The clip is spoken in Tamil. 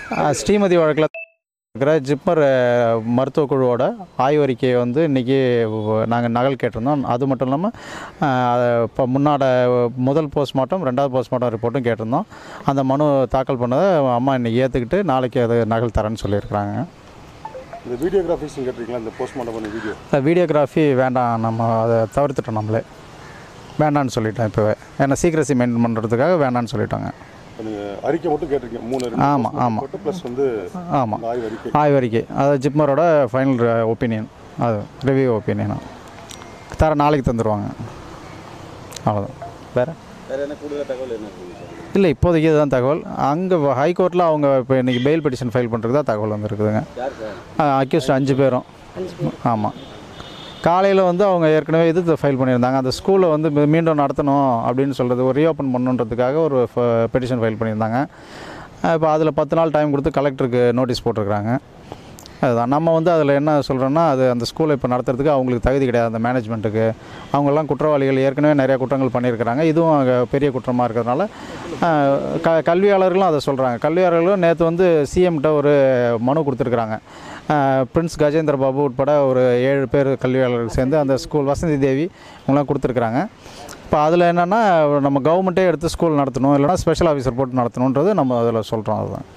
அஹ், ஸ்ரீமதி வழக்கில் இருக்கிற ஜிப்மர் அஹ், மருத்துவக் குழுவோட ஆய்வறிக்கையை வந்து இன்றைக்கி நாங்கள் நகல் கேட்டிருந்தோம் அது மட்டும் இல்லாமல் இப்போ முன்னாட முதல் போஸ்ட்மார்ட்டம் ரெண்டாவது போஸ்ட்மார்ட்டம் ரிப்போர்ட்டும் கேட்டிருந்தோம் அந்த மனு தாக்கல் பண்ணதை அம்மா இன்றைக்கி ஏற்றுக்கிட்டு நாளைக்கு அது நகல் தரேன்னு சொல்லியிருக்கிறாங்க இந்த வீடியோகிராஃபிஸ் கேட்டிருக்கீங்களா இந்த போஸ்ட்மார்ட்டம் பண்ண வீடியோ வீடியோகிராஃபி வேண்டாம் நம்ம அதை தவிர்த்துட்டோம் நம்மளே வேண்டான்னு சொல்லிட்டோம் இப்போவே ஏன்னா சீக்கிரசி மெயின்டைன் பண்ணுறதுக்காக வேண்டான்னு சொல்லிட்டாங்க நீங்கள் அறிக்கை மட்டும் கேட்டிருக்கீங்க மூணு ஆமா, ஆமா. ப்ளஸ் வந்து ஆமாம் இந்த ஆய்வு அறிக்கை ஆய்வறிக்கை அது ஜிப்மரோட ஃபைனல் ஒப்பீனியன் அது ரிவ்யூ ஒப்பீனியன் தர நாளைக்கு தந்துடுவாங்க அவ்வளோதான் வேறு வேறு என்ன கூடுதல் தகவல் என்ன இருக்குங்க சார் இல்லை இப்போதைக்கு இதுதான் தகவல் அங்கே ஹைகோர்ட்டில் அவங்க இப்போ இன்றைக்கி பெயில் பெட்டிஷன் ஃபைல் பண்ணுறதுக்கு தான் தகவல் வந்துருக்குதுங்க யார் சார் அக்யூஸ்ட் அஞ்சு பேரும் ஆமாம் காலையில் வந்து அவங்க ஏற்கனவே இது ஃபைல் பண்ணியிருந்தாங்க அந்த ஸ்கூலை வந்து மீ- மீண்டும் நடத்தணும் அப்படின்னு சொல்கிறது ஒரு ரீஓப்பன் பண்ணுன்றதுக்காக ஒரு பெட்டிஷன் ஃபைல் பண்ணியிருந்தாங்க இப்போ அதில் பத்து நாள் டைம் கொடுத்து கலெக்டருக்கு நோட்டீஸ் போட்டிருக்கிறாங்க அதுதான் நம்ம வந்து அதில் என்ன சொல்கிறோன்னா அது அந்த ஸ்கூலை இப்போ நடத்துறதுக்கு அவங்களுக்கு தகுதி கிடையாது அந்த மேனேஜ்மெண்ட்டுக்கு அவங்கெல்லாம் குற்றவாளிகள் ஏற்கனவே நிறைய குற்றங்கள் பண்ணியிருக்கிறாங்க இதுவும் அங்கே பெரிய குற்றமாக இருக்கிறதுனால அஹ், க கல்வியாளர்களும் அதை சொல்கிறாங்க கல்வியாளர்களும் நேற்று வந்து சிஎம்கிட்ட ஒரு மனு கொடுத்துருக்குறாங்க பிரின்ஸ் கஜேந்திர பாபு உட்பட ஒரு ஏழு பேர் கல்வியாளர்கள் சேர்ந்து அந்த ஸ்கூல் வசந்தி தேவி இவங்களாம் கொடுத்துருக்குறாங்க இப்போ அதில் என்னென்னா நம்ம கவர்மெண்ட்டே எடுத்து ஸ்கூல் நடத்தணும் இல்லைனா ஸ்பெஷல் ஆஃபீஸர் போட்டு நடத்தணுன்றது நம்ம அதில் சொல்கிறோம் அதுதான்